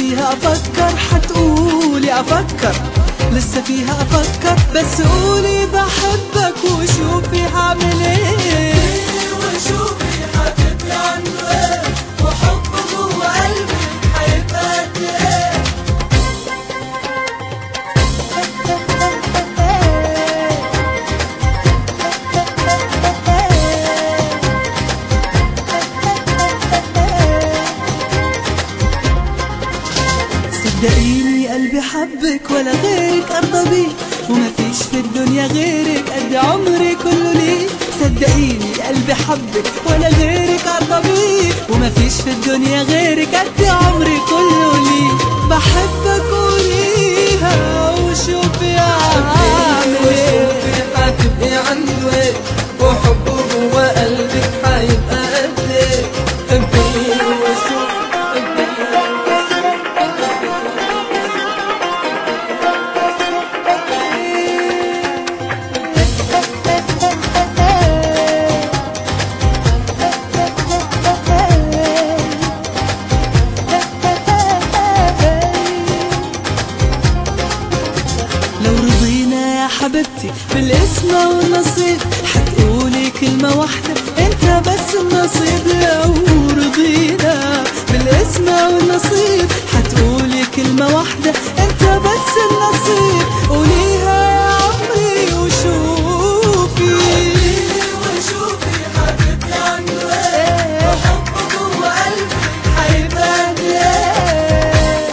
فيها افكر حتقولي افكر لسه فيها افكر بس قولي بحبك وشوفي هعمل ايه وشوفي حتبقي عنده ايه وحبه جوه قلبي هيبقى قد ايه صدقيني قلبي حبك ولا غيرك ارضى بيه وما فيش في الدنيا غيرك قد عمري كله ليه صدقيني قلبي حبك ولا غيرك ارضى بيه وما فيش في الدنيا غيرك قد عمري كله ليه بحبك قوليها وشوفي هعمل ايه وشوفي حتبقي عنده ايه وحبه جوه قلبك هيبقى قد ايه حبيه وشوفي لو رضينا يا حبيبتي بالاسم والنصيب حتقولي كلمة واحدة انت بس النصيب لو رضينا بالاسم والنصيب حتقولي كلمة واحدة انت بس النصيب قوليها يا عمري وشوفي وشوفي حتبقي عنده ايه وحبه جوه قلبي هيبقى قد ايه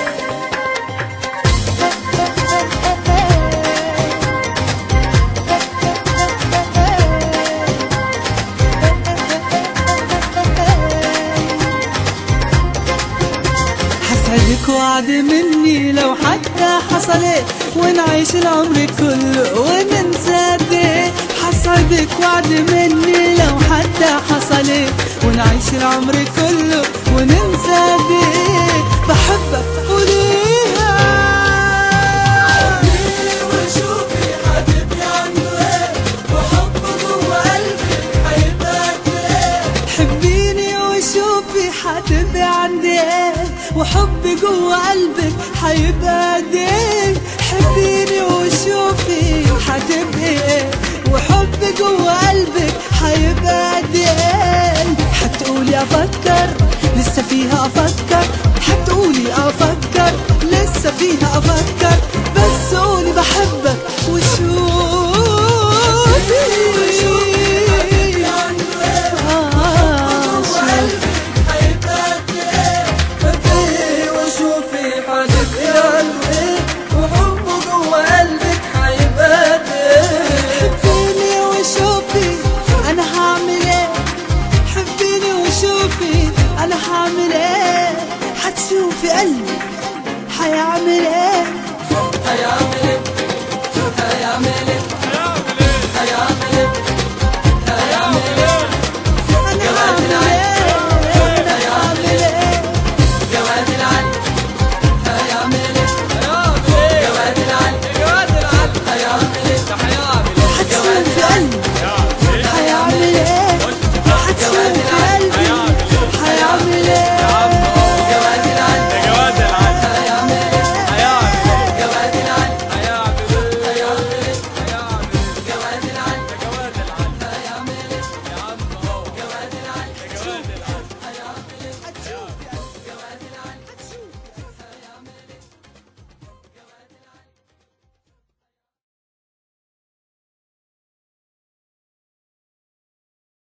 حسعدك وعد مني لو حتى حصلت ونعيش العمر كله وننسى قد ايه حسعدك وعد مني لو حتى حصلت ونعيش العمر كله وننسى قد ايه بحبك قوليها وشوفي حتبقي عنده ايه وحبه جوه قلبي هيبقى قد ايه حبيني وشوفي حتبقى عندي ايه وحبي جوه قلبك حيبقى قد ايه حبيني وشوفي حتبقى ايه وحبي جوه قلبك حيبقى قد ايه حتقولي افكر لسه فيها افكر حتقولي افكر لسه فيها افكر